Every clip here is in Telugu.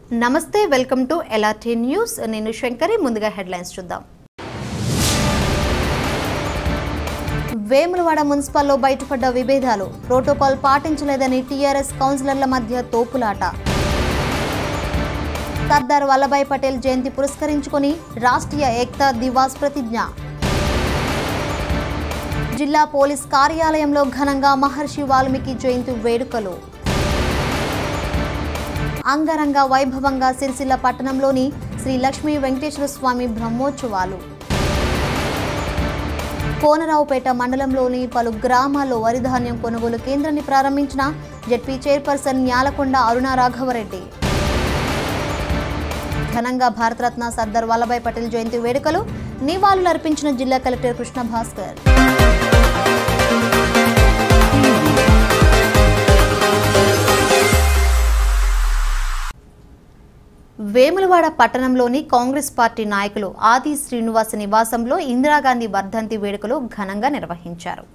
నమస్తే వెల్కమ్ టు ఎల్ఆర్టీ న్యూస్ నేను శంకరి ముందుగా హెడ్లైన్స్ చూద్దాం వేములవాడ మున్సిపల్లో బయటపడ్డ విభేదాలు ప్రోటోకాల్ పాటించలేదని టీఆర్ఎస్ కౌన్సిలర్ల మధ్య తోపులాట సర్దార్ వల్లభాయ్ పటేల్ జయంతి పురస్కరించుకొని రాష్ట్రీయ ఏక్తా దివాస్ ప్రతిజ్ఞ జిల్లా పోలీస్ కార్యాలయంలో ఘనంగా మహర్షి వాల్మీకి జయంతి వేడుకలు అంగరంగ వైభవంగా సిరిసిల్ల పట్టణంలోని శ్రీ లక్ష్మీ వెంకటేశ్వర స్వామి బ్రహ్మోత్సవాలు కోనరావుపేట మండలంలోని పలు గ్రామాల్లో వరిధాన్యం కొనుగోలు కేంద్రాన్ని ప్రారంభించిన జెడ్పీ చైర్పర్సన్ న్యాలకొండ అరుణ రాఘవరెడ్డి ఘనంగా భారతరత్న సర్దార్ వల్లభాయ్ పటేల్ జయంతి వేడుకలు నివాళులర్పించిన జిల్లా కలెక్టర్ కృష్ణ భాస్కర్ వేములవాడ పట్టణంలోని కాంగ్రెస్ పార్టీ నాయకులు ఆది శ్రీనివాస నివాసంలో ఇందిరాగాంధీ వర్ధంతి వేడుకలు ఘనంగా నిర్వహించారు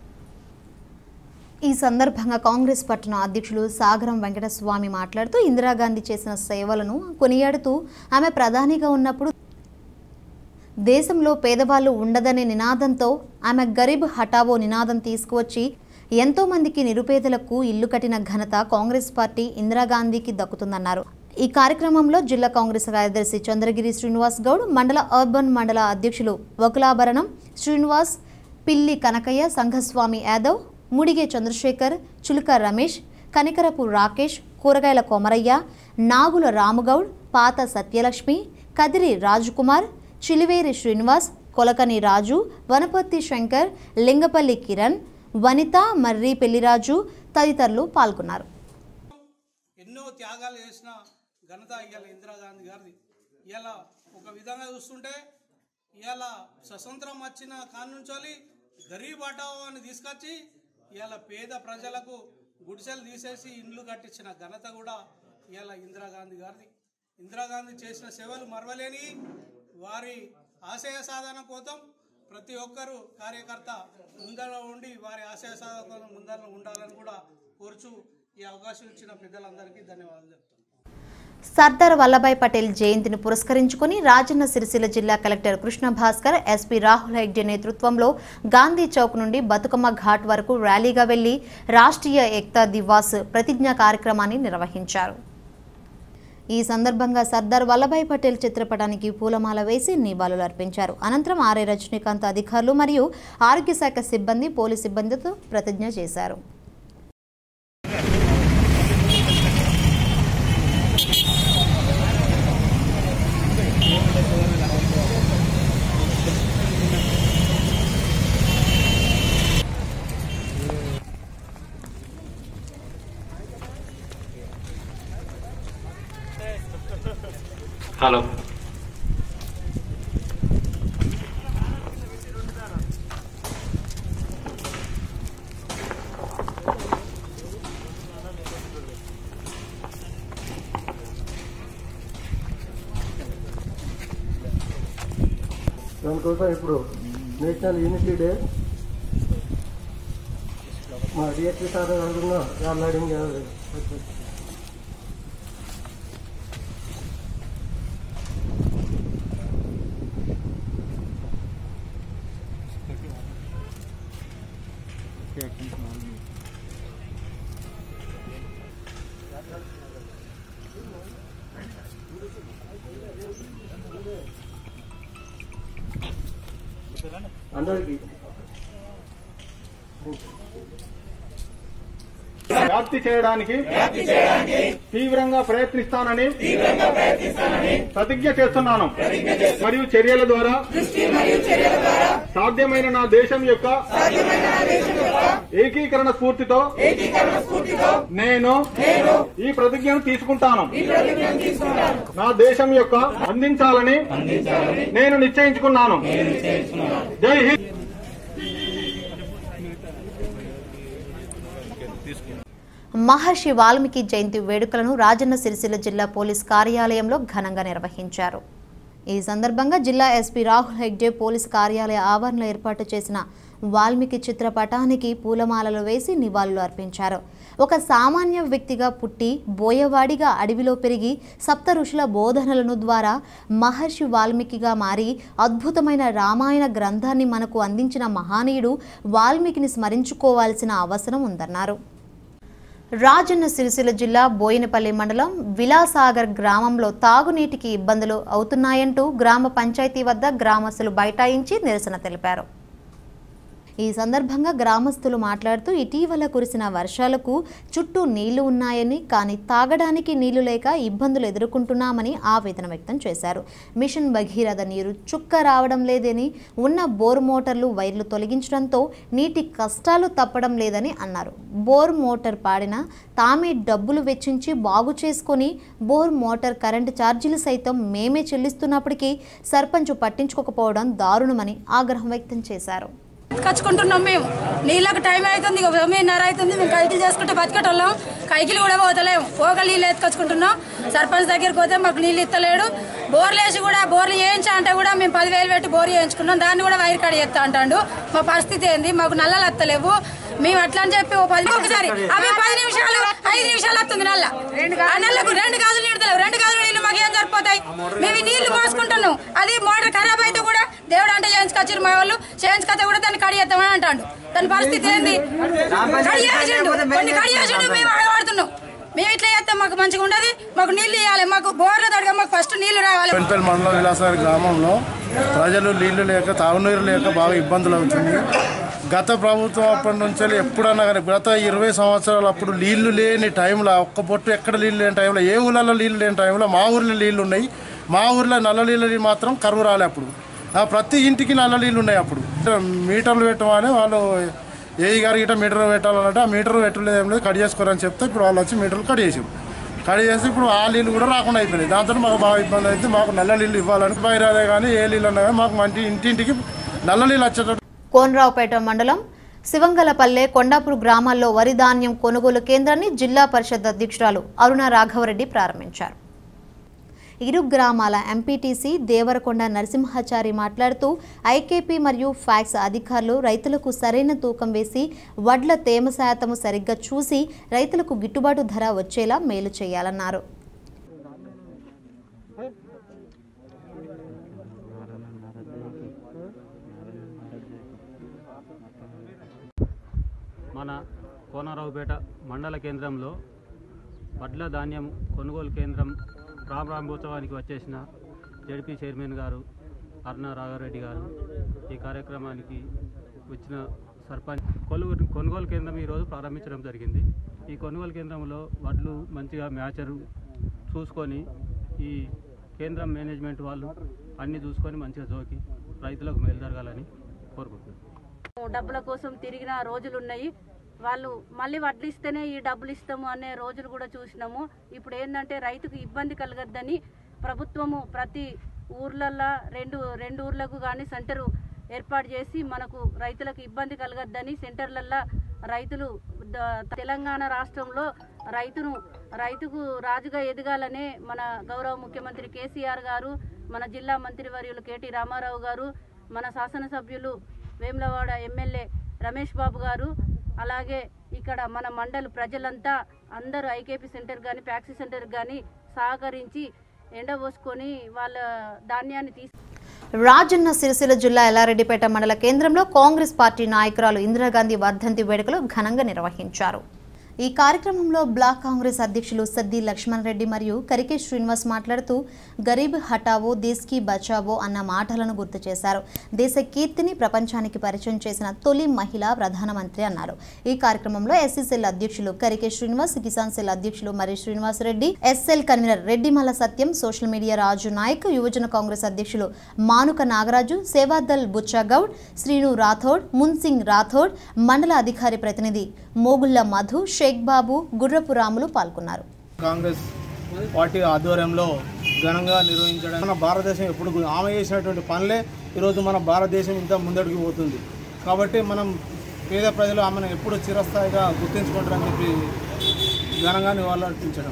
ఈ సందర్భంగా కాంగ్రెస్ పట్టణ అధ్యక్షులు సాగరం వెంకటస్వామి మాట్లాడుతూ ఇందిరాగాంధీ చేసిన సేవలను కొనియాడుతూ ఆమె ప్రధానిగా ఉన్నప్పుడు దేశంలో పేదవాళ్ళు ఉండదనే నినాదంతో ఆమె గరీబ్ హఠావో నినాదం తీసుకువచ్చి ఎంతో మందికి నిరుపేదలకు ఇల్లు కట్టిన ఘనత కాంగ్రెస్ పార్టీ ఇందిరాగాంధీకి దక్కుతుందన్నారు ఈ కార్యక్రమంలో జిల్లా కాంగ్రెస్ కార్యదర్శి చంద్రగిరి శ్రీనివాస్ గౌడ్ మండల అర్బన్ మండల అధ్యక్షులు వకులాభరణం శ్రీనివాస్ పిల్లి కనకయ్య సంఘస్వామి యాదవ్ ముడిగే చంద్రశేఖర్ చులుక రమేష్ కనికరపు రాకేష్ కూరగాయల కొమరయ్య నాగుల రాముగౌడ్ పాత సత్యలక్ష్మి కదిరి రాజుకుమార్ చిలివేరి శ్రీనివాస్ కొలకని రాజు వనపర్తి శంకర్ లింగపల్లి కిరణ్ వనిత మర్రి పెళ్లిరాజు తదితరులు పాల్గొన్నారు ఎన్నో త్యాగాలు చేసిన ఘనత ఇవాళ ఇందిరాగాంధీ గారిది ఇవాళ ఒక విధంగా చూస్తుంటే ఇవాళ స్వతంత్రం వచ్చిన కానుంచోలి గరీబ్ హఠావో అని తీసుకొచ్చి ఇవాళ పేద ప్రజలకు గుడిసెలు తీసేసి ఇండ్లు కట్టించిన ఘనత కూడా ఇవాళ ఇందిరాగాంధీ గారిది ఇందిరాగాంధీ చేసిన సేవలు మరవలేని వారి ఆశయ సాధన కోసం ప్రతి ఒక్కరూ కార్యకర్త ముందర ఉండి వారి ఆశయ సాధన కోసం ముందర ఉండాలని కూడా కోరుచు ఈ అవకాశం ఇచ్చిన పెద్దలందరికీ ధన్యవాదాలు చెప్తున్నాను సర్దార్ వల్లభాయ్ పటేల్ జయంతిని పురస్కరించుకుని రాజన్న సిరిసిల్ల జిల్లా కలెక్టర్ కృష్ణ భాస్కర్ ఎస్పీ రాహుల్ హెగ్డే నేతృత్వంలో గాంధీ చౌక్ నుండి బతుకమ్మ ఘాట్ వరకు ర్యాలీగా వెళ్లి రాష్ట్రీయ ఏక్తా దివాస్ ప్రతిజ్ఞా కార్యక్రమాన్ని నిర్వహించారు ఈ సందర్భంగా సర్దార్ వల్లభాయ్ పటేల్ చిత్రపటానికి పూలమాల వేసి నివాళులు అర్పించారు అనంతరం ఆర్ఏ రజనీకాంత్ అధికారులు మరియు ఆరోగ్య శాఖ సిబ్బంది పోలీస్ సిబ్బందితో ప్రతిజ్ఞ చేశారు హలో దానికోసం ఇప్పుడు నేషనల్ యూనిటీ డే మా డిఎస్పీ సార్ అడుగున్నా యార్లాడింగ్ అందరికీ వ్యాప్తి చేయడానికి తీవ్రంగా ప్రయత్నిస్తానని ప్రతిజ్ఞ చేస్తున్నాను మరియు చర్యల ద్వారా సాధ్యమైన నా దేశం యొక్క ఏకీకరణ స్ఫూర్తితో నేను ఈ ప్రతిజ్ఞను తీసుకుంటాను నా దేశం యొక్క అందించాలని నేను నిశ్చయించుకున్నాను జై హింద్ మహర్షి వాల్మీకి జయంతి వేడుకలను రాజన్న సిరిసిల్ల జిల్లా పోలీస్ కార్యాలయంలో ఘనంగా నిర్వహించారు ఈ సందర్భంగా జిల్లా ఎస్పీ రాహుల్ హెగ్డే పోలీస్ కార్యాలయ ఆవరణలో ఏర్పాటు చేసిన వాల్మీకి చిత్రపటానికి పూలమాలలు వేసి నివాళులు అర్పించారు ఒక సామాన్య వ్యక్తిగా పుట్టి బోయవాడిగా అడవిలో పెరిగి సప్త ఋషుల బోధనలను ద్వారా మహర్షి వాల్మీకిగా మారి అద్భుతమైన రామాయణ గ్రంథాన్ని మనకు అందించిన మహానీయుడు వాల్మీకిని స్మరించుకోవాల్సిన అవసరం ఉందన్నారు రాజన్న సిరిసిల్ల జిల్లా బోయినపల్లి మండలం విలాసాగర్ గ్రామంలో తాగునీటికి ఇబ్బందులు అవుతున్నాయంటూ గ్రామ పంచాయతీ వద్ద గ్రామస్తులు బైఠాయించి నిరసన తెలిపారు ఈ సందర్భంగా గ్రామస్తులు మాట్లాడుతూ ఇటీవల కురిసిన వర్షాలకు చుట్టూ నీళ్లు ఉన్నాయని కానీ తాగడానికి నీళ్లు లేక ఇబ్బందులు ఎదుర్కొంటున్నామని ఆవేదన వ్యక్తం చేశారు మిషన్ భగీరథ నీరు చుక్క రావడం లేదని ఉన్న బోర్ మోటార్లు వైర్లు తొలగించడంతో నీటి కష్టాలు తప్పడం లేదని అన్నారు బోర్ మోటార్ పాడిన తామే డబ్బులు వెచ్చించి బాగు చేసుకొని బోర్ మోటార్ కరెంటు ఛార్జీలు సైతం మేమే చెల్లిస్తున్నప్పటికీ సర్పంచ్ పట్టించుకోకపోవడం దారుణమని ఆగ్రహం వ్యక్తం చేశారు కచ్చుకుంటున్నాం మేము నీళ్ళకి టైం అవుతుంది ఇక తొమ్మిదిన్నర అవుతుంది మేము కైకిలు చేసుకుంటే బతికేటోళ్ళం కైకిలు కూడా పోతలేము పోగ నీళ్ళు ఎత్తుకొచ్చుకుంటున్నాం సర్పంచ్ దగ్గరికి పోతే మాకు నీళ్ళు ఇస్తలేడు బోర్లు వేసి కూడా బోర్లు వేయించా అంటే కూడా మేము పదివేలు పెట్టి బోర్ వేయించుకున్నాం దాన్ని కూడా వైర్ కాడ చేస్తా అంటాడు మా పరిస్థితి ఏంది మాకు నల్లలు వస్తలేవు మేము అట్లా అని చెప్పి ఓ పది ఒకసారి అవి పది నిమిషాలు ఐదు నిమిషాలు వస్తుంది నల్ల ఆ నల్లకు రెండు గాజులు నీడతలేవు రెండు గాజులు నీళ్లు మాకు ఏం సరిపోతాయి మేము ఈ నీళ్లు పోసుకుంటున్నాం అది మోటార్ ఖరాబ్ అయితే కూడా దేవుడు అంటే చేయించుకొచ్చారు మా వాళ్ళు చేయించుకొస్తే కూడా దాన్ని కడిగేస్తామని అంటాడు దాని పరిస్థితి ఏంది కడిగేసిండు కొన్ని కడిగేసిండు మేము ఆడవాడుతున్నాం మేము ఇట్లా చేస్తే మాకు మంచిగా ఉండదు మాకు నీళ్లు ఇవ్వాలి మాకు బోర్లు తడగా మాకు ఫస్ట్ నీళ్లు రావాలి పెన్పల్ మండలం విలాసారి గ్రామంలో ప్రజలు నీళ్లు లేక తాగునీరు లేక బాగా ఇబ్బందులు అవుతుంది గత ప్రభుత్వం అప్పటి నుంచి ఎప్పుడన్నా కానీ గత ఇరవై సంవత్సరాలు అప్పుడు నీళ్లు లేని టైంలో ఒక్క పొట్టు ఎక్కడ నీళ్లు లేని టైంలో ఏ ఊళ్ళలో నీళ్లు లేని టైంలో మా ఊర్లో నీళ్లు ఉన్నాయి మా ఊర్లో నల్ల నీళ్ళు మాత్రం కరువు రాలే అప్పుడు ఆ ప్రతి ఇంటికి నల్ల నీళ్ళు ఉన్నాయి అప్పుడు మీటర్లు పెట్టమని వాళ్ళు ఏఈ గారు గిట్ట మీటర్ పెట్టాలంటే ఆ మీటర్ పెట్టలేదు ఏం లేదు కట్ చేసుకోరని చెప్తే ఇప్పుడు వాళ్ళు వచ్చి మీటర్లు కట్ చేసారు కట్ చేసి ఇప్పుడు ఆ నీళ్ళు కూడా రాకుండా అయిపోయినాయి దాంతో మాకు బాగా ఇబ్బంది అయితే మాకు నల్ల నీళ్ళు ఇవ్వాలని బయరాదే కానీ ఏ నీళ్ళు ఉన్నా కానీ మాకు మంచి ఇంటింటికి నల్ల నీళ్ళు వచ్చేటట్టు కోనరావుపేట మండలం శివంగలపల్లె కొండాపూర్ గ్రామాల్లో వరి ధాన్యం కొనుగోలు కేంద్రాన్ని జిల్లా పరిషత్ అధ్యక్షురాలు అరుణ రాఘవరెడ్డి ప్రారంభించారు ఇరు గ్రామాల ఎంపీటీసీ దేవరకొండ నరసింహాచారి మాట్లాడుతూ ఐకేపీ మరియు ఫ్యాక్స్ అధికారులు రైతులకు సరైన తూకం వేసి వడ్ల తేమ శాతము సరిగ్గా చూసి రైతులకు గిట్టుబాటు ధర వచ్చేలా మేలు చేయాలన్నారు మన కోనరావుపేట మండల కేంద్రంలో వడ్ల ధాన్యం కొనుగోలు కేంద్రం ప్రారంభోత్సవానికి వచ్చేసిన జడ్పీ చైర్మన్ గారు అరుణ రాఘారెడ్డి గారు ఈ కార్యక్రమానికి వచ్చిన సర్పంచ్ కొనుగోలు కొనుగోలు కేంద్రం ఈరోజు ప్రారంభించడం జరిగింది ఈ కొనుగోలు కేంద్రంలో వడ్లు మంచిగా మ్యాచరు చూసుకొని ఈ కేంద్రం మేనేజ్మెంట్ వాళ్ళు అన్నీ చూసుకొని మంచిగా జోకి రైతులకు మేలు జరగాలని కోరుకుంటున్నాను డబ్బుల కోసం తిరిగిన రోజులు ఉన్నాయి వాళ్ళు మళ్ళీ వడ్లు ఇస్తేనే ఈ డబ్బులు ఇస్తాము అనే రోజులు కూడా చూసినాము ఇప్పుడు ఏంటంటే రైతుకు ఇబ్బంది కలగద్దని ప్రభుత్వము ప్రతి ఊర్లల్లో రెండు రెండు ఊర్లకు కానీ సెంటరు ఏర్పాటు చేసి మనకు రైతులకు ఇబ్బంది కలగద్దని సెంటర్లల్లో రైతులు ద- తెలంగాణ రాష్ట్రంలో రైతును రైతుకు రాజుగా ఎదగాలనే మన గౌరవ ముఖ్యమంత్రి కేసీఆర్ గారు మన జిల్లా మంత్రివర్యులు కేటీ రామారావు గారు మన శాసనసభ్యులు వేములవాడ ఎమ్మెల్యే రమేష్ బాబు గారు అలాగే ఇక్కడ మన మండలి ప్రజలంతా అందరూ ఐకేపీ సెంటర్ కానీ ప్యాక్సీ సెంటర్ కానీ సహకరించి ఎండబోసుకొని వాళ్ళ ధాన్యాన్ని తీసు రాజన్న సిరిసిల్ల జిల్లా ఎల్లారెడ్డిపేట మండల కేంద్రంలో కాంగ్రెస్ పార్టీ నాయకురాలు ఇందిరాగాంధీ వర్ధంతి వేడుకలు ఘనంగా నిర్వహించారు ఈ కార్యక్రమంలో బ్లాక్ కాంగ్రెస్ అధ్యక్షులు సద్ది లక్ష్మణ్ రెడ్డి మరియు కరికే శ్రీనివాస్ మాట్లాడుతూ గరీబ్ హటావో దేశ్ కి బచావో అన్న మాటలను గుర్తు చేశారు దేశ కీర్తిని ప్రపంచానికి పరిచయం చేసిన తొలి మహిళా ప్రధానమంత్రి అన్నారు ఈ కార్యక్రమంలో ఎస్సీసెల్ అధ్యక్షులు కరికే శ్రీనివాస్ కిసాన్ సెల్ అధ్యక్షులు మరి Srinivas Reddy SL convener Reddimala Satyam social media Raju Nayak యువజన కాంగ్రెస్ అధ్యక్షులు మానుక నాగరాజు సేవాదల్ బుచ్చాగౌడ్ శ్రీను రాథోడ్ మున్సింగ్ రాథోడ్ మండల అధికారి ప్రతినిధి మోగుళ్ల మధు షేక్ బాబు గుర్రపు రాములు పాల్గొన్నారు కాంగ్రెస్ పార్టీ ఆధ్వర్యంలో ఘనంగా నిర్వహించడం మన భారతదేశం ఎప్పుడు గు- ఆమె చేసినటువంటి పనులే ఈరోజు మన భారతదేశం ఇంత ముందడుగు పోతుంది కాబట్టి మనం పేద ప్రజలు ఆమెను ఎప్పుడు చిరస్థాయిగా గుర్తించుకుంటారని చెప్పి ఘనంగా నివాళులర్పించడం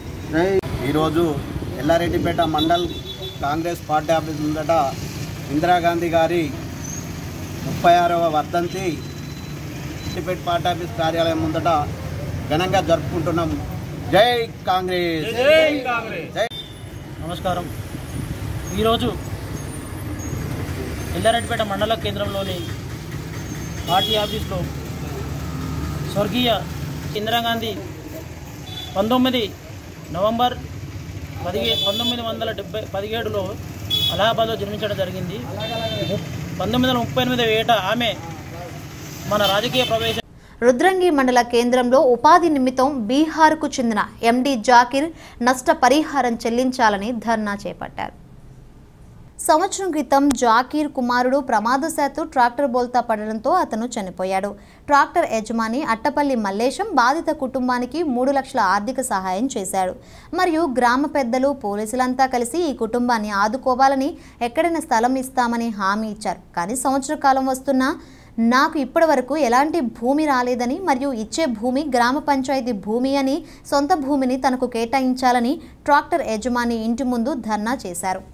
ఈరోజు ఎల్లారెడ్డిపేట మండల్ కాంగ్రెస్ పార్టీ ఆఫీస్ ముందట ఇందిరాగాంధీ గారి ముప్పై ఆరవ వర్ధంతి ఎల్లారెడ్డిపేట పార్టీ ఆఫీస్ కార్యాలయం ముందట ఘనంగా జరుపుకుంటున్నాం జై కాంగ్రెస్ జై నమస్కారం ఈరోజు ఎల్లారెడ్డిపేట మండల కేంద్రంలోని పార్టీ ఆఫీస్లో స్వర్గీయ ఇందిరాగాంధీ పంతొమ్మిది నవంబర్ పదిహే పంతొమ్మిది వందల డెబ్బై పదిహేడులో అలహాబాద్లో జన్మించడం జరిగింది ము- పంతొమ్మిది వందల ముప్పై ఎనిమిది ఏట ఆమె మన రాజకీయ ప్రవేశం రుద్రంగి మండల కేంద్రంలో ఉపాధి నిమిత్తం బీహార్కు చెందిన ఎండి జాకిర్ నష్ట పరిహారం చెల్లించాలని ధర్నా చేపట్టారు సంవత్సరం క్రితం జాకీర్ కుమారుడు ప్రమాదశాత్తు ట్రాక్టర్ బోల్తా పడడంతో అతను చనిపోయాడు ట్రాక్టర్ యజమాని అట్టపల్లి మల్లేశం బాధిత కుటుంబానికి మూడు లక్షల ఆర్థిక సహాయం చేశాడు మరియు గ్రామ పెద్దలు పోలీసులంతా కలిసి ఈ కుటుంబాన్ని ఆదుకోవాలని ఎక్కడైనా స్థలం ఇస్తామని హామీ ఇచ్చారు కానీ సంవత్సర కాలం వస్తున్నా నాకు ఇప్పటి వరకు ఎలాంటి భూమి రాలేదని మరియు ఇచ్చే భూమి గ్రామ పంచాయతీ భూమి అని సొంత భూమిని తనకు కేటాయించాలని ట్రాక్టర్ యజమాని ఇంటి ముందు ధర్నా చేశారు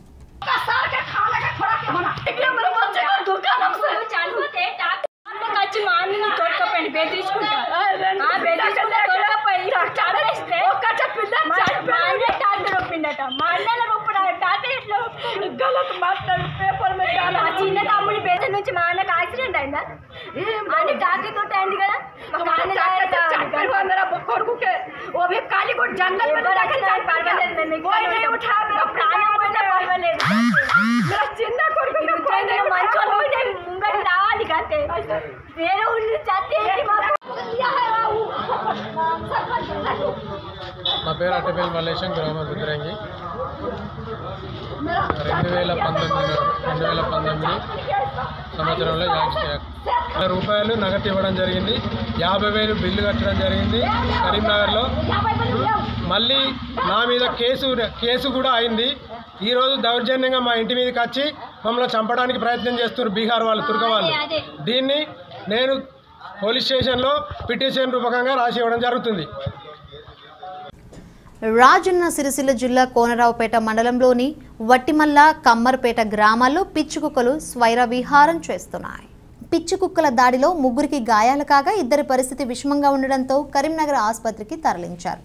వచ్చి మా అన్న తొడకపోయింది బెదిరించుకుంటా ఆ బెదిరించుకుంటా తొడకపోయి చడేస్తే మా అన్న టాక్టర్ ఒప్పిండట మా అన్నల రొప్పుడు టాక్టర్ ఎట్లా గలత్ మాట్లాడు పేపర్ మీద ఆ చిన్న తమ్ముడి బెదిరి నుంచి మా అన్నకు యాక్సిడెంట్ అయిందా అని టాక్టర్ తోటి అయింది కదా మా అన్న కొడుకుకే ఓ भी काली को जंगल में जाकर जान పర్వాలేదు మేము कोई नहीं उठा मेरा ప్రాణం పోయినా పర్వాలేదు मेरा చిన్న కొడుకు మంచోళ్ళు ఉంటే ముంగడి రావాలి కంటే వేరే ఊళ్ళు చస్తే మాకు నా పేరు అట్టపల్లి మల్లేశం గ్రామ రుద్రంగి రెండు వేల పంతొమ్మిది రెండు వేల పంతొమ్మిది సంవత్సరంలో యాక్సిడెంట్ రూపాయలు నగదు ఇవ్వడం జరిగింది యాభై వేలు బిల్లు కట్టడం జరిగింది కరీంనగర్లో మళ్ళీ నా మీద కేసు కేసు కూడా అయింది ఈరోజు దౌర్జన్యంగా మా ఇంటి మీదకి వచ్చి మమ్మల్ని చంపడానికి ప్రయత్నం చేస్తున్నారు బీహార్ వాళ్ళు తుర్క వాళ్ళు దీన్ని నేను పోలీస్ స్టేషన్లో పిటిషన్ రూపకంగా రాసి ఇవ్వడం జరుగుతుంది రాజన్న సిరిసిల్ల జిల్లా కోనరావుపేట మండలంలోని వట్టిమల్ల కమ్మర్పేట గ్రామాల్లో పిచ్చుకుక్కలు స్వైర విహారం చేస్తున్నాయి పిచ్చుకుక్కల దాడిలో ముగ్గురికి గాయాలు కాగా ఇద్దరి పరిస్థితి విషమంగా ఉండడంతో కరీంనగర్ ఆసుపత్రికి తరలించారు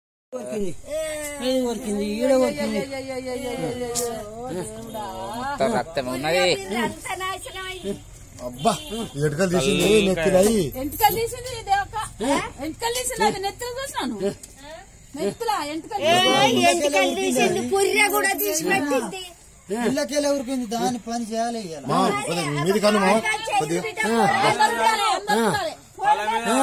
రక్తం ఉన్నది అబ్బా ఎటుకలు తీసింది నెత్తిరాయి ఎంటికలు తీసింది ఇది ఒక ఎంటికలు తీసింది అది నెత్తులు చూసినాను నెత్తులా ఎంటికలు తీసింది, పుర్రె కూడా తీసి పెట్టింది ఇళ్ళకెళ్ళి ఎవరికింది దాని పని చేయాలి ఇయ్యాల. మా, కొద్దిగా మీది కాను మా. కొద్దిగా. ఆ.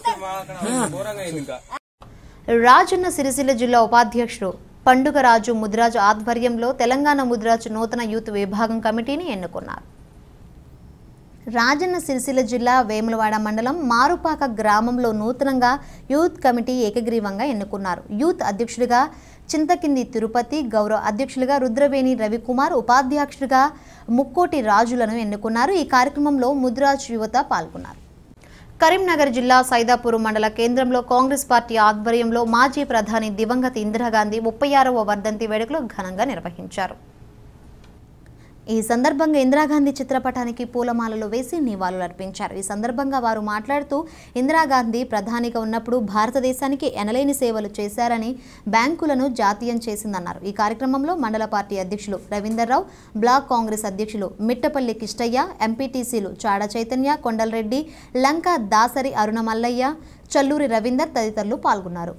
ఆ. రాజన్న సిరిసిల్ల జిల్లా ఉపాధ్యక్షుడు పండుగ రాజు ముదిరాజు ఆధ్వర్యంలో తెలంగాణ ముదిరాజు నూతన యూత్ విభాగం కమిటీని ఎన్నుకున్నారు రాజన్న సిరిసిల్ల జిల్లా వేములవాడ మండలం మారుపాక గ్రామంలో నూతనంగా యూత్ కమిటీ ఏకగ్రీవంగా ఎన్నుకున్నారు యూత్ అధ్యక్షుడిగా చింతకింది తిరుపతి గౌరవ అధ్యక్షులుగా రుద్రవేణి రవికుమార్ ఉపాధ్యక్షుడిగా ముక్కోటి రాజులను ఎన్నుకున్నారు ఈ కార్యక్రమంలో ముద్రాజ్ యువత పాల్గొన్నారు కరీంనగర్ జిల్లా సైదాపూర్ మండల కేంద్రంలో కాంగ్రెస్ పార్టీ ఆధ్వర్యంలో మాజీ ప్రధాని దివంగత ఇందిరాగాంధీ ముప్పై ఆరవ వర్ధంతి వేడుకలు ఘనంగా నిర్వహించారు ఈ సందర్భంగా ఇందిరాగాంధీ చిత్రపటానికి పూలమాలలు వేసి నివాళులర్పించారు ఈ సందర్భంగా వారు మాట్లాడుతూ ఇందిరాగాంధీ ప్రధానిగా ఉన్నప్పుడు భారతదేశానికి ఎనలేని సేవలు చేశారని బ్యాంకులను జాతీయం చేసిందన్నారు ఈ కార్యక్రమంలో మండల పార్టీ అధ్యక్షులు రవీందర్రావు బ్లాక్ కాంగ్రెస్ అధ్యక్షులు మిట్టపల్లి కిష్టయ్య ఎంపీటీసీలు చాడ చైతన్య కొండలరెడ్డి లంక దాసరి అరుణ మల్లయ్య చల్లూరి రవీందర్ తదితరులు పాల్గొన్నారు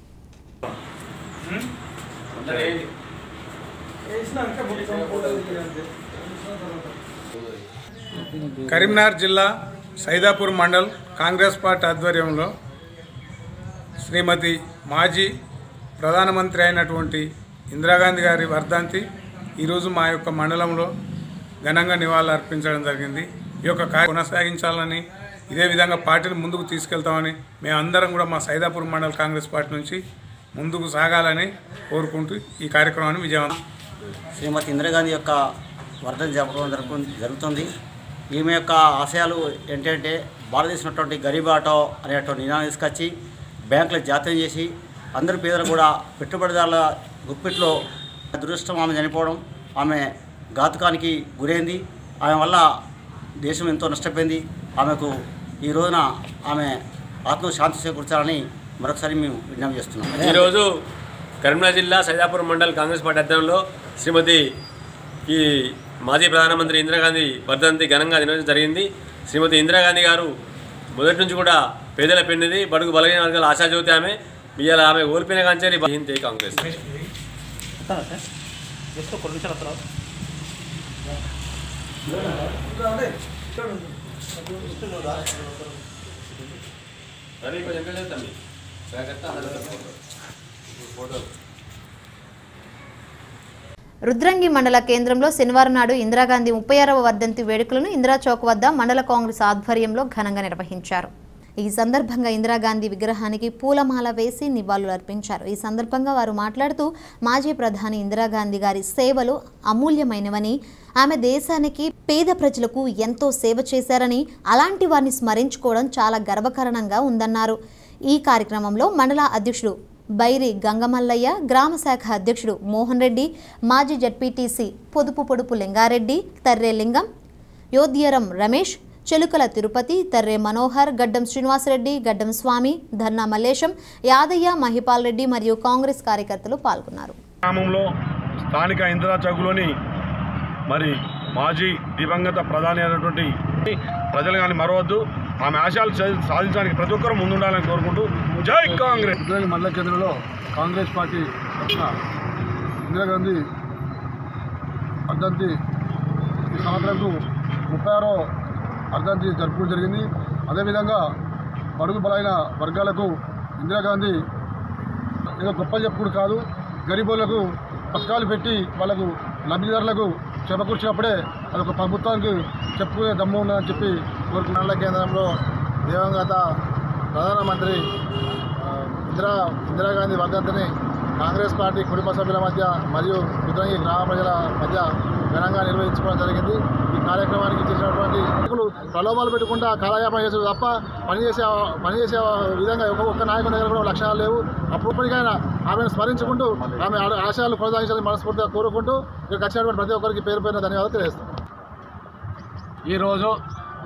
కరీంనగర్ జిల్లా సైదాపూర్ మండల్ కాంగ్రెస్ పార్టీ ఆధ్వర్యంలో శ్రీమతి మాజీ ప్రధానమంత్రి అయినటువంటి ఇందిరాగాంధీ గారి వర్ధంతి ఈరోజు మా యొక్క మండలంలో ఘనంగా నివాళులు అర్పించడం జరిగింది ఈ యొక్క కార్య కొనసాగించాలని ఇదే విధంగా పార్టీని ముందుకు తీసుకెళ్తామని మేమందరం కూడా మా సైదాపూర్ మండల్ కాంగ్రెస్ పార్టీ నుంచి ముందుకు సాగాలని కోరుకుంటూ ఈ కార్యక్రమాన్ని విజయవంతం శ్రీమతి ఇందిరాగాంధీ యొక్క వర్ధన జరపడం జరుపు జరుగుతుంది ఈమె యొక్క ఆశయాలు ఏంటంటే భారతదేశంటువంటి గరీబ్ ఆటో అనేటువంటి నినాదం తీసుకొచ్చి బ్యాంకులకు జాతీయం చేసి అందరి పేదలు కూడా పెట్టుబడిదారుల గుప్పిట్లో దురదృష్టం ఆమె చనిపోవడం ఆమె ఘాతుకానికి గురైంది ఆమె వల్ల దేశం ఎంతో నష్టపోయింది ఆమెకు ఈ రోజున ఆమె ఆత్మ శాంతి చేకూర్చాలని మరొకసారి మేము విజ్ఞప్తి చేస్తున్నాం ఈరోజు కరీంనగర్ జిల్లా సైదాపురం మండల్ కాంగ్రెస్ పార్టీ అధ్యయనంలో శ్రీమతి ఈ మాజీ ప్రధానమంత్రి ఇందిరాగాంధీ వర్ధంతి ఘనంగా నిర్వహించడం జరిగింది శ్రీమతి ఇందిరాగాంధీ గారు మొదటి నుంచి కూడా పేదల పెన్నిది బడుగు బలహీన వర్గాల ఆశాజ్యోతి ఆమె ఇవాళ ఆమె ఓడిపోయిన కాంచేది హిందీ కాంగ్రెస్ జస్ట్ ఒక నిమిషాలు అసలు రవి కొంచెం కొంచెం తమ్మి ఫోటో రుద్రంగి మండల కేంద్రంలో శనివారం నాడు ఇందిరాగాంధీ ముప్పై ఆరవ వర్ధంతి వేడుకలను ఇందిరా చౌక్ వద్ద మండల కాంగ్రెస్ ఆధ్వర్యంలో ఘనంగా నిర్వహించారు ఈ సందర్భంగా ఇందిరాగాంధీ విగ్రహానికి పూలమాల వేసి నివాళులు అర్పించారు ఈ సందర్భంగా వారు మాట్లాడుతూ మాజీ ప్రధాని ఇందిరాగాంధీ గారి సేవలు అమూల్యమైనవని ఆమె దేశానికి పేద ప్రజలకు ఎంతో సేవ చేశారని అలాంటి వారిని స్మరించుకోవడం చాలా గర్వకారణంగా ఉందన్నారు ఈ కార్యక్రమంలో మండల అధ్యక్షుడు బైరి గంగమల్లయ్య గ్రామ శాఖ అధ్యక్షుడు మోహన్ రెడ్డి మాజీ జడ్పీటీసీ పొదుపు పొడుపు లింగారెడ్డి తర్రే లింగం యోధ్యరం రమేష్ చెలుకల తిరుపతి తర్రే మనోహర్ గడ్డం శ్రీనివాసరెడ్డి గడ్డం స్వామి ధర్నా మల్లేశం యాదయ్య మహిపాల్ రెడ్డి మరియు కాంగ్రెస్ కార్యకర్తలు పాల్గొన్నారు గ్రామంలో స్థానిక ఇందిరా చౌక్లోని మరి మాజీ దివంగత ప్రధాని అయినటువంటి ప్రజలు కానీ మరవద్దు ఆమె ఆశయాలు సా- సాధించడానికి ప్రతి ఒక్కరూ ముందుండాలని కోరుకుంటూ జై కాంగ్రెస్ ఉద్యోగి మండల కేంద్రంలో కాంగ్రెస్ పార్టీ తరఫున ఇందిరాగాంధీ వర్ధంతి ఈ సంవత్సరంకు ముప్పై ఆరో వర్ధంతి జరుపుకోవడం జరిగింది అదేవిధంగా బడుగు బలైన వర్గాలకు ఇందిరాగాంధీ ఏదో గొప్ప చెప్పుడు కాదు గరీబులకు పథకాలు పెట్టి వాళ్ళకు లబ్ధిదారులకు చేపకూర్చినప్పుడే అదొక ప్రభుత్వానికి చెప్పుకునే దమ్ము ఉన్నదని చెప్పి కోరుకున్న కేంద్రంలో దివంగత ప్రధానమంత్రి ఆ, ఇందిరా ఇందిరాగాంధీ వర్ధంతిని కాంగ్రెస్ పార్టీ కుటుంబ సభ్యుల మధ్య మరియు రుద్రంగి గ్రామ ప్రజల మధ్య ఘనంగా నిర్వహించుకోవడం జరిగింది ఈ కార్యక్రమానికి చేసినటువంటి నాయకులు ప్రలోభాలు పెట్టుకుంటా కాలయాపన చేసేది తప్ప పనిచేసే పనిచేసే విధంగా ఒక్క ఒక్క నాయకుని దగ్గర కూడా లక్ష్యాలు లేవు అప్పటికైనా ఆమెను స్మరించుకుంటూ ఆమె ఆ- ఆశయాలు కొనసాగించాలని మనస్ఫూర్తిగా కోరుకుంటూ ఇక్కడికి వచ్చినటువంటి ప్రతి ఒక్కరికి పేరు పేరున ధన్యవాదాలు తెలియజేస్తాం ఈరోజు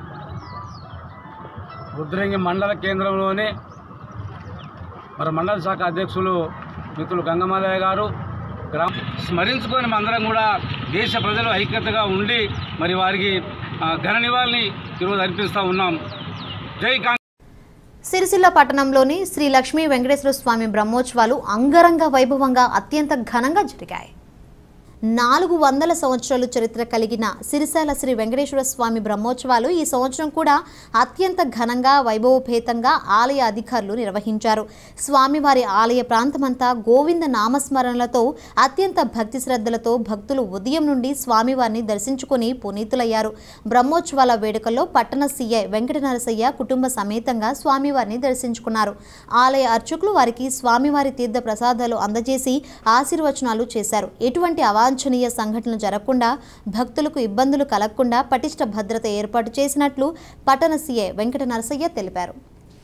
రుద్రంగి మండల కేంద్రంలోని మరి మండల శాఖ అధ్యక్షులు మిత్రులు గంగమాలయ్య గారు గ్రామ స్మరించుకొని అందరం కూడా దేశ ప్రజలు ఐక్యతగా ఉండి మరి వారికి ఆ, ఘన నివాళిని ఈరోజు అర్పిస్తూ ఉన్నాం జై కాంగ్రెస్ సిరిసిల్ల పట్టణంలోని శ్రీ లక్ష్మీ వెంకటేశ్వర స్వామి బ్రహ్మోత్సవాలు అంగరంగ వైభవంగా అత్యంత ఘనంగా జరిగాయి నాలుగు వందల సంవత్సరాలు చరిత్ర కలిగిన సిరిశాల శ్రీ వెంకటేశ్వర స్వామి బ్రహ్మోత్సవాలు ఈ సంవత్సరం కూడా అత్యంత ఘనంగా వైభవపేతంగా ఆలయ అధికారులు నిర్వహించారు స్వామివారి ఆలయ ప్రాంతమంతా గోవింద నామస్మరణలతో అత్యంత భక్తి శ్రద్ధలతో భక్తులు ఉదయం నుండి స్వామివారిని దర్శించుకుని పునీతులయ్యారు బ్రహ్మోత్సవాల వేడుకల్లో పట్టణ సీఐ వెంకట నరసయ్య కుటుంబ సమేతంగా స్వామివారిని దర్శించుకున్నారు ఆలయ అర్చకులు వారికి స్వామివారి తీర్థ ప్రసాదాలు అందజేసి ఆశీర్వచనాలు చేశారు ఎటువంటి అవాంఛనీయ సంఘటనలు జరగకుండా భక్తులకు ఇబ్బందులు కలగకుండా పటిష్ట భద్రత ఏర్పాటు చేసినట్లు పట్టణ సీఐ వెంకట నరసయ్య తెలిపారు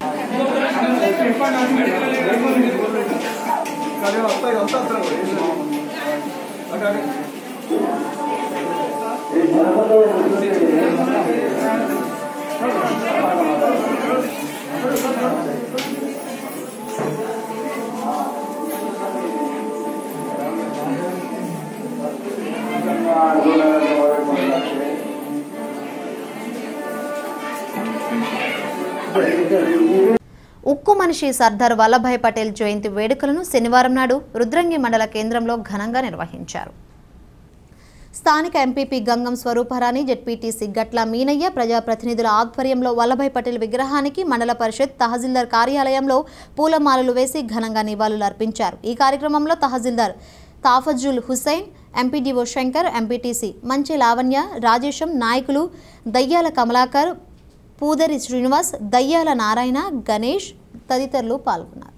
ఉక్కు మనిషి సర్దార్ వల్లభాయ్ పటేల్ జయంతి వేడుకలను శనివారం నాడు రుద్రంగి మండల కేంద్రంలో ఘనంగా నిర్వహించారు స్థానిక ఎంపీపీ గంగం స్వరూపరాణి జెడ్పీటీసీ గట్ల మీనయ్య ప్రజాప్రతినిధుల ఆధ్వర్యంలో వల్లభాయ్ పటేల్ విగ్రహానికి మండల పరిషత్ తహసీల్దార్ కార్యాలయంలో పూలమాలలు వేసి ఘనంగా నివాళులు అర్పించారు ఈ కార్యక్రమంలో తహసీల్దార్ తాఫజుల్ హుసైన్ ఎంపీడీఓ శంకర్ ఎంపీటీసీ మంచి లావణ్య రాజేశం నాయకులు దయ్యాల కమలాకర్ పూదరి శ్రీనివాస్ దయ్యాల నారాయణ గణేష్ తదితరులు పాల్గొన్నారు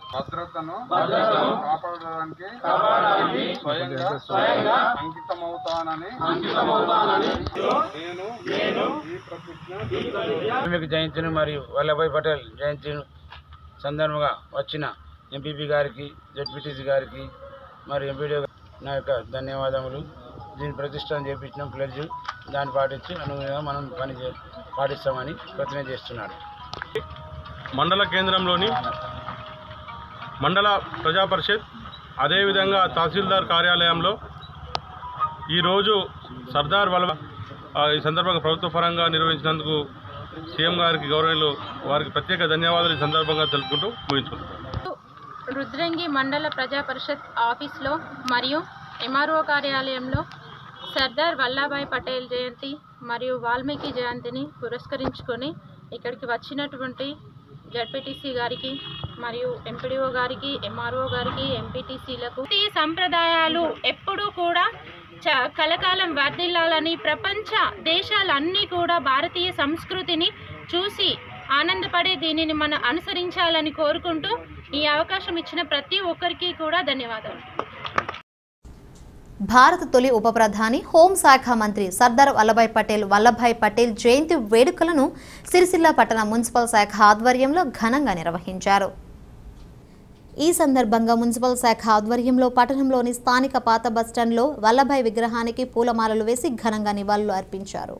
భద్రతను భద్రతను కాపాడడానికి కాపాడడానికి స్వయంగా స్వయంగా అంకితమవుతానని అంకితమవుతానని నేను నేను ఈ ప్రతిజ్ఞ కార్మిక జయంతిని మరియు వల్లభాయ్ పటేల్ జయంతిని సందర్భంగా వచ్చిన ఎంపీపీ గారికి జడ్పీటీసీ గారికి మరి ఎంపీడీ నా యొక్క ధన్యవాదములు దీని ప్రతిష్టం చేపించిన ప్లెడ్జ్ దాన్ని పాటించి అనుగుణంగా మనం పని చే పాటిస్తామని ప్రతిజ్ఞ చేస్తున్నాడు మండల కేంద్రంలోని మండల ప్రజా పరిషత్ అదేవిధంగా తహసీల్దార్ కార్యాలయంలో ఈరోజు సర్దార్ వల్ల ఈ సందర్భంగా ప్రభుత్వ పరంగా నిర్వహించినందుకు సీఎం గారికి గౌరవనీయులు వారికి ప్రత్యేక ధన్యవాదాలు ఈ సందర్భంగా తెలుపుకుంటూ ముగించుకుంటున్నాను రుద్రంగి మండల ప్రజా పరిషత్ ఆఫీస్లో మరియు ఎంఆర్ఓ కార్యాలయంలో సర్దార్ వల్లభాయ్ పటేల్ జయంతి మరియు వాల్మీకి జయంతిని పురస్కరించుకొని ఇక్కడికి వచ్చినటువంటి జడ్పీటీసీ గారికి మరియు ఎంపీడీఓ గారికి ఎంఆర్ఓ గారికి ఎంపీటీసీలకు ఈ సంప్రదాయాలు ఎప్పుడూ కూడా చ కలకాలం వర్ధిల్లాలని ప్రపంచ దేశాలన్నీ కూడా భారతీయ సంస్కృతిని చూసి ఆనందపడే దీనిని మనం అనుసరించాలని కోరుకుంటూ ఈ అవకాశం ఇచ్చిన ప్రతి ఒక్కరికి కూడా ధన్యవాదాలు భారత తొలి ఉప ప్రధాని హోంశాఖ మంత్రి సర్దార్ వల్లభాయ్ పటేల్ వల్లభాయ్ పటేల్ జయంతి వేడుకలను సిరిసిల్ల పట్టణ మున్సిపల్ శాఖ ఆధ్వర్యంలో ఘనంగా నిర్వహించారు ఈ సందర్భంగా మున్సిపల్ శాఖ ఆధ్వర్యంలో పట్టణంలోని స్థానిక పాత బస్టాండ్లో వల్లభాయ్ విగ్రహానికి పూలమాలలు వేసి ఘనంగా నివాళులు అర్పించారు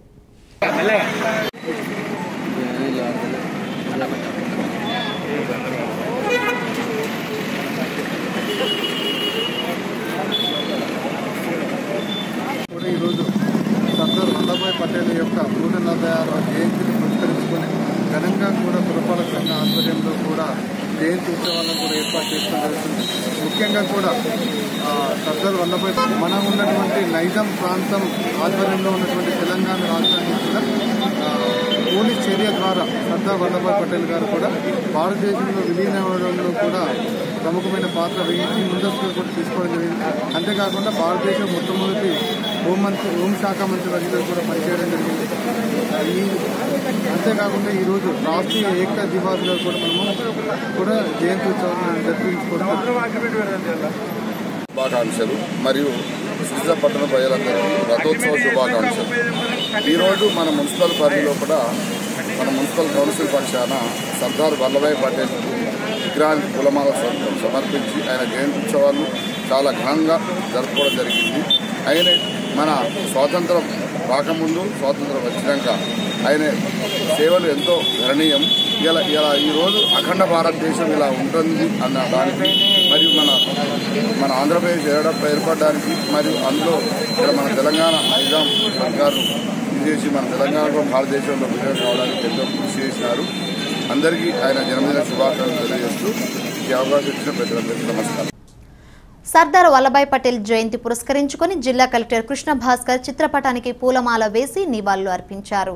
కూడా ఈరోజు సర్దార్ వల్లభాయ్ పటేల్ యొక్క నూట నలభై ఆరవ జయంతిని పురస్కరించుకొని ఘనంగా కూడా పురపాలక సంఘ ఆధ్వర్యంలో కూడా జయంతి ఉత్సవాలను కూడా ఏర్పాటు చేయడం జరుగుతుంది ముఖ్యంగా కూడా ఆ, సర్దార్ వల్లభాయ్ మనం ఉన్నటువంటి నైజాం ప్రాంతం ఆధ్వర్యంలో ఉన్నటువంటి తెలంగాణ రాష్ట్రానికి కూడా ఆ, పోలీస్ చర్య ద్వారా సర్దార్ వల్లభాయ్ పటేల్ గారు కూడా భారతదేశంలో విలీనమవడంలో కూడా ప్రముఖమైన పాత్ర వహించి ముందస్తుగా కూడా తీసుకోవడం జరిగింది అంతేకాకుండా భారతదేశం మొట్టమొదటి హోంమంత్రి హోంశాఖ మంత్రి వర్గంలో కూడా పనిచేయడం జరిగింది ఈ అంతేకాకుండా ఈరోజు రాష్ట్రీయ ఏకతా దివాస్లో కూడా మనము కూడా జయంతి ఉత్సవాన్ని జరిపించుకుంటున్నాం శుభాకాంక్షలు మరియు సిరిసిల్ల పట్టణ ప్రజలందరికీ రథోత్సవ శుభాకాంక్షలు ఈరోజు మన మున్సిపల్ పరిధిలో కూడా మన మున్సిపల్ కౌన్సిల్ పక్షాన సర్దార్ వల్లభాయ్ పటేల్ విగ్రహానికి కులమాల సమర్పించి ఆయన జయంతి ఉత్సవాలు చాలా ఘనంగా జరుపుకోవడం జరిగింది ఆయన మన స్వాతంత్రం రాకముందు స్వాతంత్రం వచ్చినాక ఆయన సేవలు ఎంతో గణనీయం ఇలా ఇలా ఈరోజు అఖండ భారతదేశం ఇలా ఉంటుంది అన్న దానికి మరియు మన మన ఆంధ్రప్రదేశ్ ఏడ ఏర్పడడానికి మరియు అందులో ఇక్కడ మన తెలంగాణ నిజాం సర్కారు ఇది చేసి మన తెలంగాణలో భారతదేశంలో విజయం కావడానికి ఎంతో కృషి చేసినారు అందరికీ ఆయన జన్మదిన శుభాకాంక్షలు తెలియజేస్తూ ఈ అవకాశం ఇచ్చిన పెద్దలందరికీ నమస్కారం సర్దార్ వల్లభాయ్ పటేల్ జయంతి పురస్కరించుకొని జిల్లా కలెక్టర్ కృష్ణ భాస్కర్ చిత్రపటానికి పూలమాల వేసి నివాళులు అర్పించారు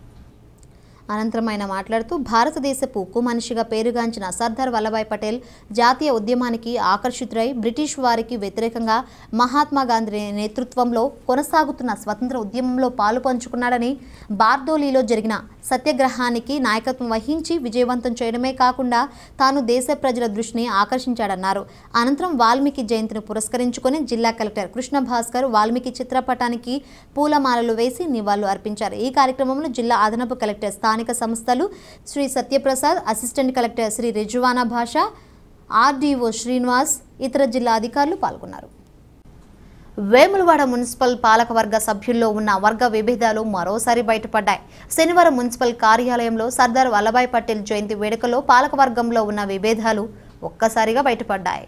అనంతరం ఆయన మాట్లాడుతూ భారతదేశపు ఉక్కు మనిషిగా పేరుగాంచిన సర్దార్ వల్లభాయ్ పటేల్ జాతీయ ఉద్యమానికి ఆకర్షితుడై బ్రిటిష్ వారికి వ్యతిరేకంగా మహాత్మా గాంధీ నేతృత్వంలో కొనసాగుతున్న స్వతంత్ర ఉద్యమంలో పాలు పంచుకున్నాడని బార్దోలీలో జరిగిన సత్యాగ్రహానికి నాయకత్వం వహించి విజయవంతం చేయడమే కాకుండా తాను దేశ ప్రజల దృష్టిని ఆకర్షించాడన్నారు అనంతరం వాల్మీకి జయంతిని పురస్కరించుకొని జిల్లా కలెక్టర్ కృష్ణ భాస్కర్ వాల్మీకి చిత్రపటానికి పూలమాలలు వేసి నివాళులు అర్పించారు ఈ కార్యక్రమంలో జిల్లా అదనపు కలెక్టర్ స్థానిక సంస్థలు Shri Satyaprasad assistant collector Shri Rizwana Basha RDO Srinivas ఇతర జిల్లా అధికారులు పాల్గొన్నారు వేములవాడ మున్సిపల్ పాలకవర్గ సభ్యుల్లో ఉన్న వర్గ విభేదాలు మరోసారి బయటపడ్డాయి శనివారం మున్సిపల్ కార్యాలయంలో సర్దార్ వల్లభాయ్ పటేల్ జయంతి వేడుకలో పాలకవర్గంలో ఉన్న విభేదాలు ఒక్కసారిగా బయటపడ్డాయి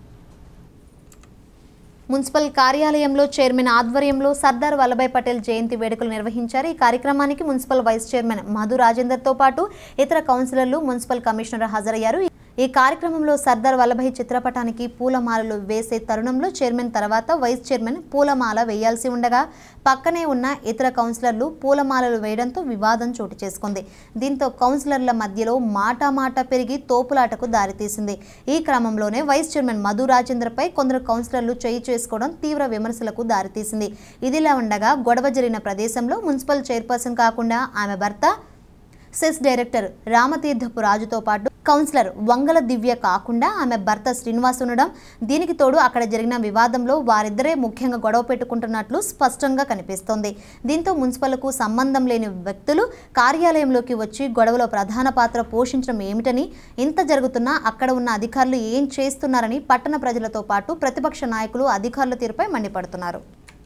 మున్సిపల్ కార్యాలయంలో చైర్మన్ ఆధ్వర్యంలో సర్దార్ వల్లభాయ్ పటేల్ జయంతి వేడుకలు నిర్వహించారు ఈ కార్యక్రమానికి మున్సిపల్ వైస్ చైర్మన్ మధు రాజేందర్తో పాటు ఇతర కౌన్సిలర్లు మున్సిపల్ కమిషనర్ హాజరయ్యారు ఈ కార్యక్రమంలో సర్దార్ వల్లభాయ్ చిత్రపటానికి పూలమాలలు వేసే తరుణంలో చైర్మన్ తర్వాత వైస్ చైర్మన్ పూలమాల వేయాల్సి ఉండగా పక్కనే ఉన్న ఇతర కౌన్సిలర్లు పూలమాలలు వేయడంతో వివాదం చోటు చేసుకుంది దీంతో కౌన్సిలర్ల మధ్యలో మాట మాట పెరిగి తోపులాటకు దారితీసింది ఈ క్రమంలోనే వైస్ చైర్మన్ మధు రాజేంద్రపై కొందరు కౌన్సిలర్లు చేయి చేసుకోవడం తీవ్ర విమర్శలకు దారితీసింది ఇదిలా ఉండగా గొడవ జరిగిన ప్రదేశంలో మున్సిపల్ చైర్పర్సన్ కాకుండా ఆమె భర్త సెస్ డైరెక్టర్ రామతీర్థపు రాజుతో పాటు కౌన్సిలర్ వంగల దివ్య కాకుండా ఆమె భర్త శ్రీనివాస్ ఉండడం దీనికి తోడు అక్కడ జరిగిన వివాదంలో వారిద్దరే ముఖ్యంగా గొడవ పెట్టుకుంటున్నట్లు స్పష్టంగా కనిపిస్తోంది దీంతో మున్సిపల్కు సంబంధం లేని వ్యక్తులు కార్యాలయంలోకి వచ్చి గొడవలో ప్రధాన పాత్ర పోషించడం ఏమిటని ఇంత జరుగుతున్నా అక్కడ ఉన్న అధికారులు ఏం చేస్తున్నారని పట్టణ ప్రజలతో పాటు ప్రతిపక్ష నాయకులు అధికారుల తీరుపై మండిపడుతున్నారు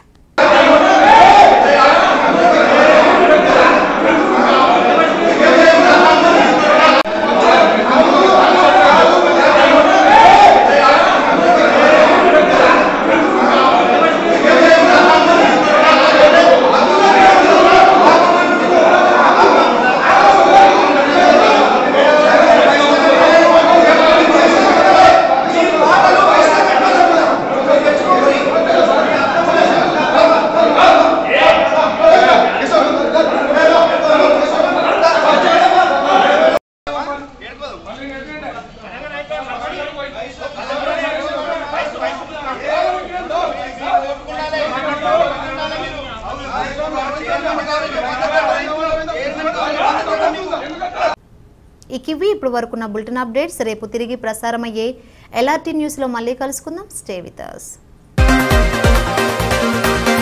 ఇక ఇవి ఇప్పుడు వరకున్న బులెటిన్ అప్డేట్స్ రేపు తిరిగి ప్రసారమయ్యే ఎల్ఆర్టీ న్యూస్లో మళ్ళీ కలుసుకుందాం స్టే విత్ అస్